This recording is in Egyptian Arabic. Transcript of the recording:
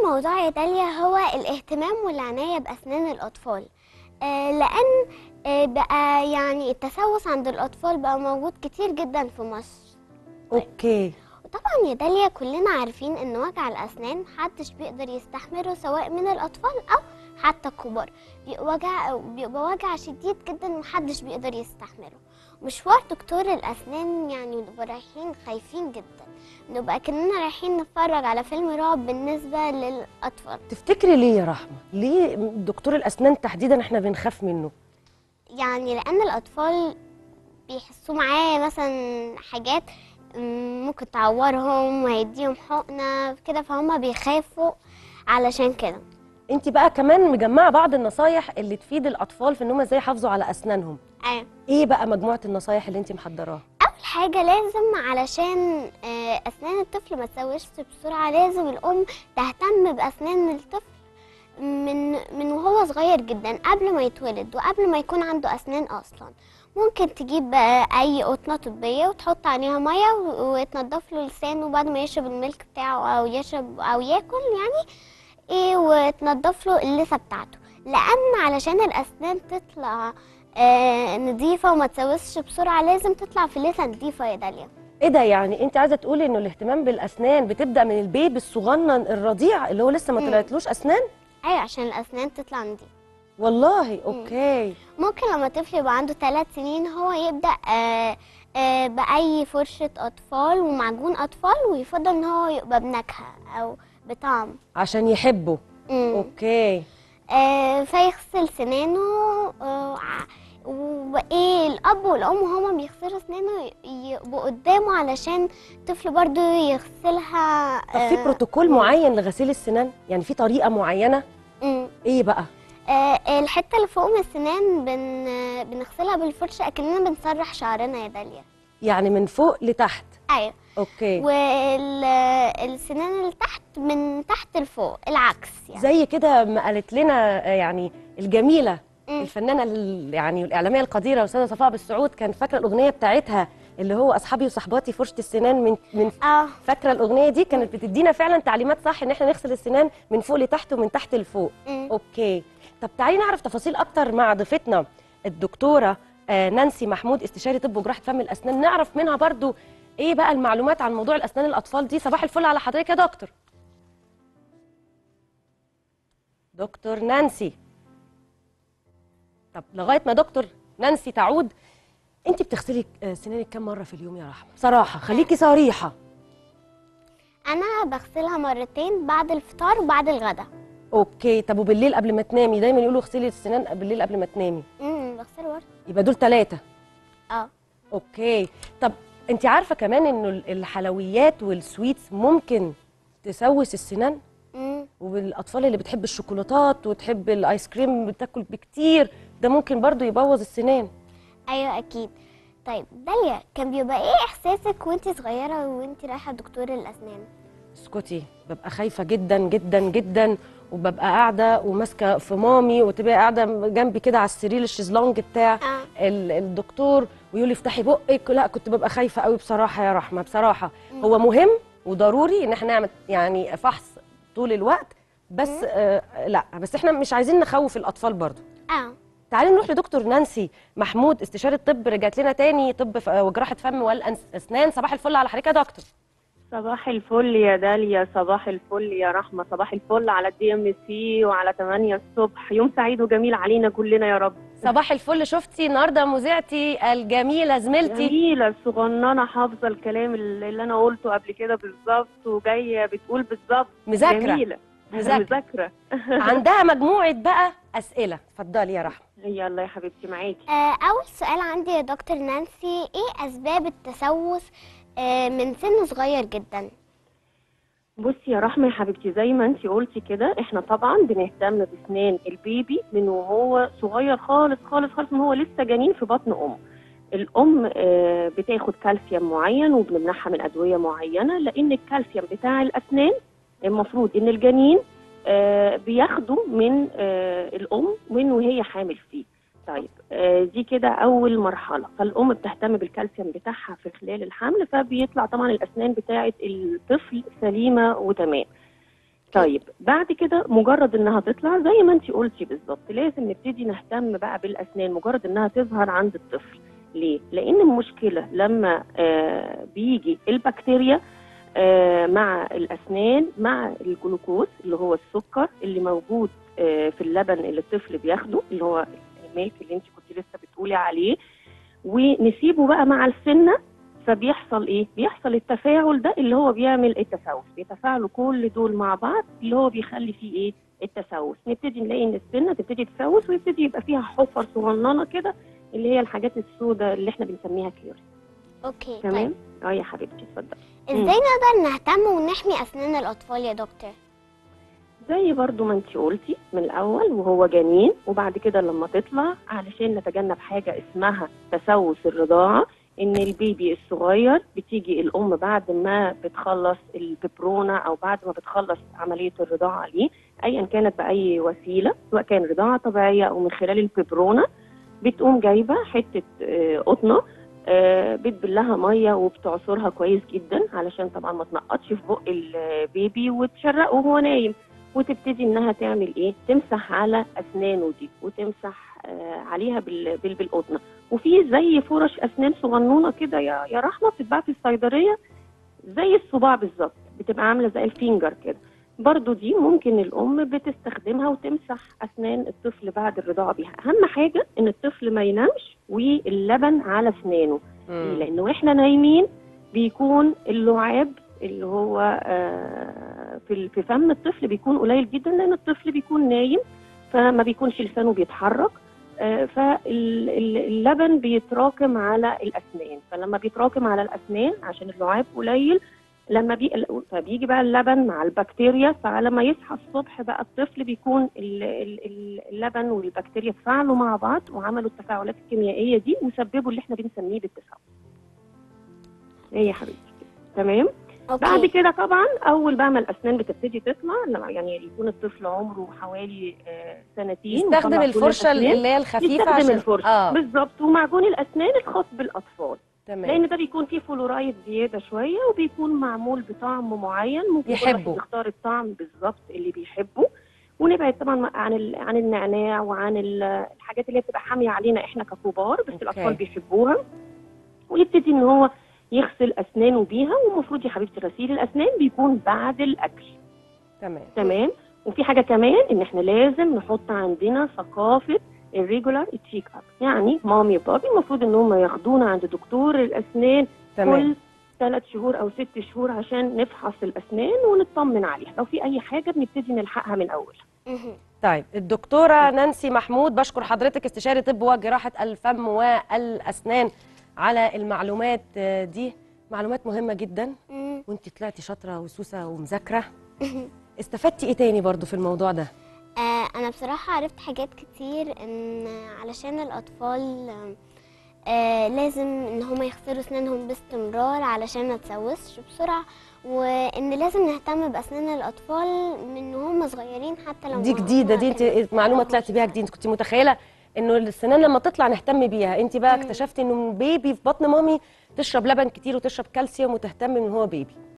الموضوع يا داليا هو الاهتمام والعناية بأسنان الأطفال آه، لأن آه، بقى يعني التسوس عند الأطفال بقى موجود كتير جدا في مصر اوكي وطبعا يا داليا كلنا عارفين ان وجع الاسنان محدش بيقدر يستحمله سواء من الاطفال او حتى الكبار بيبقى وجع بيبقى وجع شديد جدا محدش بيقدر يستحمله مشوار دكتور الاسنان يعني بنبقى رايحين خايفين جدا نبقى كأننا رايحين نتفرج على فيلم رعب بالنسبة للأطفال تفتكري ليه يا رحمه ليه دكتور الاسنان تحديدا احنا بنخاف منه يعني لأن الأطفال بيحسوا معاه مثلا حاجات مم، ممكن تعورهم وهيديهم حقنة كده فهم بيخافوا علشان كده انت بقى كمان مجمعه بعض النصايح اللي تفيد الاطفال في ان هم ازاي يحافظوا على اسنانهم أيوة. ايه بقى مجموعه النصايح اللي انت محضراها أول حاجة لازم علشان آه، أسنان الطفل ما تسويش بسرعة لازم الأم تهتم بأسنان الطفل من من وهو صغير جدا قبل ما يتولد وقبل ما يكون عنده أسنان أصلا ممكن تجيب بقى أي قطنة طبية وتحط عليها مية و- وتنضف له لسانه بعد ما يشرب الملك بتاعه أو يشرب أو ياكل يعني إيه وتنضف له اللثة بتاعته لأن علشان الأسنان تطلع آه نضيفة وما تسوسش بسرعة لازم تطلع في لسة نضيفة يا داليا ايه ده يعني انت عايزه تقولي انه الاهتمام بالاسنان بتبدا من البيبي الصغنن الرضيع اللي هو لسه ما مم. طلعتلوش اسنان أيوة عشان الأسنان تطلع نضيفة والله اوكي ممكن لما طفل يبقى عنده ثلاث سنين هو يبدأ آه آه بأي فرشة أطفال ومعجون أطفال ويفضل إن هو يبقى بنكهة أو بطعم عشان يحبوا مم. اوكي آه فيغسل سنانه آه ع- وايه الاب والام هما بيغسلوا سنانه يبقوا قدامه علشان الطفل برضو يغسلها طب في بروتوكول معين لغسيل السنان يعني في طريقه معينه مم. ايه بقى آه الحته اللي فوق من السنان بن بنغسلها بالفرشه اكننا بنسرح شعرنا يا داليا يعني من فوق لتحت ايوه اوكي والسنان اللي تحت من تحت لفوق العكس يعني زي كده ما قالت لنا آه، يعني الجميله مم. الفنانه ال- يعني الاعلاميه القديره استاذه صفاء بالسعود كان فاكره الاغنيه بتاعتها اللي هو اصحابي وصحباتي فرشه السنان من من اه فاكره الاغنيه دي كانت بتدينا فعلا تعليمات صح ان احنا نغسل السنان من فوق لتحت ومن تحت لفوق مم. اوكي طب تعالي نعرف تفاصيل اكتر مع ضيفتنا الدكتوره آه، نانسي محمود استشاري طب وجراحه فم الاسنان نعرف منها برضو ايه بقى المعلومات عن موضوع الاسنان الاطفال دي صباح الفل على حضرتك يا دكتور دكتور نانسي طب لغايه ما دكتور نانسي تعود انت بتغسلي آه، سنانك كام مره في اليوم يا رحمه بصراحه خليكي صريحه انا بغسلها مرتين بعد الفطار وبعد الغداء اوكي طب وبالليل قبل ما تنامي دايما يقولوا اغسلي السنان بالليل قبل ما تنامي امم بغسل برضه يبقى دول ثلاثه اه اوكي طب انت عارفه كمان انه ال- الحلويات والسويتس ممكن تسوس السنان امم والاطفال اللي بتحب الشوكولاتات وتحب الايس كريم بتاكل بكتير ده ممكن برضو يبوظ السنان ايوه اكيد طيب داليا كان بيبقى ايه احساسك وانت صغيره وانت رايحه دكتور الاسنان اسكتي ببقى خايفه جدا جدا جدا وببقى قاعده وماسكه في مامي وتبقى قاعده جنبي كده على السرير الشيزلونج بتاع اه ال- الدكتور ويقول لي افتحي بقك لا كنت ببقى خايفه قوي بصراحه يا رحمه بصراحه هو مهم وضروري ان احنا نعمل يعني فحص طول الوقت بس آه لا بس احنا مش عايزين نخوف الاطفال برضو اه تعالي نروح لدكتور نانسي محمود استشاري الطب رجعت لنا تاني طب ف- وجراحه فم والاسنان صباح الفل على حضرتك يا دكتور صباح الفل يا داليا صباح الفل يا رحمة صباح الفل على الدي ام سي وعلى 8 الصبح يوم سعيد وجميل علينا كلنا يا رب صباح الفل شفتي النهارده مذيعتي الجميله زميلتي جميلة الصغننة حافظة الكلام اللي اللي أنا قلته قبل كده بالظبط وجاية بتقول بالظبط مذاكره جميلة مذاكره مذاكرة عندها مجموعه بقى اسئله اتفضلي يا رحمه يلا يا حبيبتي معاكي آه، أول سؤال عندي يا دكتور نانسي إيه أسباب التسوس آه، من سن صغير جدا؟ بصي يا رحمة يا حبيبتي زي ما انتي قلتي كده احنا طبعا بنهتم بسنان البيبي من وهو صغير خالص خالص خالص من هو لسه جنين في بطن امه الام آه، بتاخد كالسيوم معين وبنمنحها من ادويه معينه لان الكالسيوم بتاع الاسنان المفروض ان الجنين آه، بياخده من آه، الام من وهي حامل فيه طيب آه، دي كده اول مرحله فالام بتهتم بالكالسيوم بتاعها في خلال الحمل فبيطلع طبعا الاسنان بتاعه الطفل سليمه وتمام طيب بعد كده مجرد انها تطلع زي ما انت قلتي بالظبط لازم نبتدي نهتم بقى بالاسنان مجرد انها تظهر عند الطفل ليه لان المشكله لما آه بيجي البكتيريا آه مع الاسنان مع الجلوكوز اللي هو السكر اللي موجود آه في اللبن اللي الطفل بياخده اللي هو الميلك اللي انت كنت لسه بتقولي عليه ونسيبه بقى مع السنه فبيحصل ايه؟ بيحصل التفاعل ده اللي هو بيعمل التسوس، بيتفاعلوا كل دول مع بعض اللي هو بيخلي فيه ايه؟ التسوس، نبتدي نلاقي ان السنه تبتدي تسوس ويبتدي يبقى فيها حفر صغننه كده اللي هي الحاجات السوداء اللي احنا بنسميها كيوري، اوكي تمام؟ طيب اه يا حبيبتي اتفضلي. ازاي نقدر نهتم ونحمي اسنان الاطفال يا دكتور زي برضو ما انت قلتي من الاول وهو جنين وبعد كده لما تطلع علشان نتجنب حاجه اسمها تسوس الرضاعه ان البيبي الصغير بتيجي الام بعد ما بتخلص الببرونه او بعد ما بتخلص عمليه الرضاعه ليه ايا كانت باي وسيله سواء كان رضاعه طبيعيه او من خلال الببرونه بتقوم جايبه حته آه، قطنه آه، بتبلها ميه وبتعصرها كويس جدا علشان طبعا ما تنقطش في بق البيبي وتشرقه وهو نايم وتبتدي انها تعمل ايه تمسح على اسنانه دي وتمسح آه، عليها بال- بال- بالقطنه وفي زي فرش اسنان صغنونه كده يا يا رحمه بتتباع في الصيدليه زي الصباع بالظبط بتبقى عامله زي الفينجر كده برضو دي ممكن الام بتستخدمها وتمسح اسنان الطفل بعد الرضاعه بيها اهم حاجه ان الطفل ما ينامش واللبن على اسنانه ليه؟ لان واحنا نايمين بيكون اللعاب اللي هو آه، في ال- في فم الطفل بيكون قليل جدا لان الطفل بيكون نايم فما بيكونش لسانه بيتحرك فاللبن بيتراكم على الاسنان فلما بيتراكم على الاسنان عشان اللعاب قليل لما بي... فبيجي بقى اللبن مع البكتيريا فعلى ما يصحى الصبح بقى الطفل بيكون ال- ال- ال- اللبن والبكتيريا تفاعلوا مع بعض وعملوا التفاعلات الكيميائيه دي وسببوا اللي احنا بنسميه بالتسوس. ايه يا حبيبتي تمام؟ بعد اوكي كده طبعا اول بقى ما الاسنان بتبتدي تطلع لما يعني يكون الطفل عمره حوالي آه، سنتين يستخدم وطلع كل الفرشه الأسنان، اللي هي الخفيفه يستخدم عشان الفرشه اه بالظبط ومعجون الاسنان الخاص بالاطفال تمام لان ده بيكون فيه فلورايد زياده شويه وبيكون معمول بطعم معين ممكن كل يحبه. واحد يختار الطعم بالظبط اللي بيحبه ونبعد طبعا عن ال- عن النعناع وعن ال- الحاجات اللي هي بتبقى حاميه علينا احنا ككبار بس أوكي. الاطفال بيحبوها ويبتدي ان هو يغسل اسنانه بيها والمفروض يا حبيبتي غسيل الاسنان بيكون بعد الاكل تمام تمام وفي حاجه كمان ان احنا لازم نحط عندنا ثقافه الريجولار تشيك اب يعني مامي وبابي المفروض ان هم ياخدونا عند دكتور الاسنان تمام كل ثلاث شهور او ست شهور عشان نفحص الاسنان ونطمن عليها لو في اي حاجه بنبتدي نلحقها من اول مهم. طيب الدكتوره نانسي محمود بشكر حضرتك استشاري طب وجراحه الفم والاسنان على المعلومات آه، دي معلومات مهمه جدا مم. وانت طلعتي شاطره وسوسه ومذاكره استفدتي ايه تاني برضو في الموضوع ده آه انا بصراحه عرفت حاجات كتير ان علشان الاطفال آه لازم ان هم يغسلوا اسنانهم باستمرار علشان ما تسوسش بسرعه وان لازم نهتم باسنان الاطفال من هم صغيرين حتى لو دي ما جديده هم دي انت كانوا معلومه بيشربوا طلعتي بيها جديد انت كنت متخيله انه السنان لما تطلع نهتم بيها انت بقى مم. اكتشفتي انه بيبي في بطن مامي تشرب لبن كتير وتشرب كالسيوم وتهتم من هو بيبي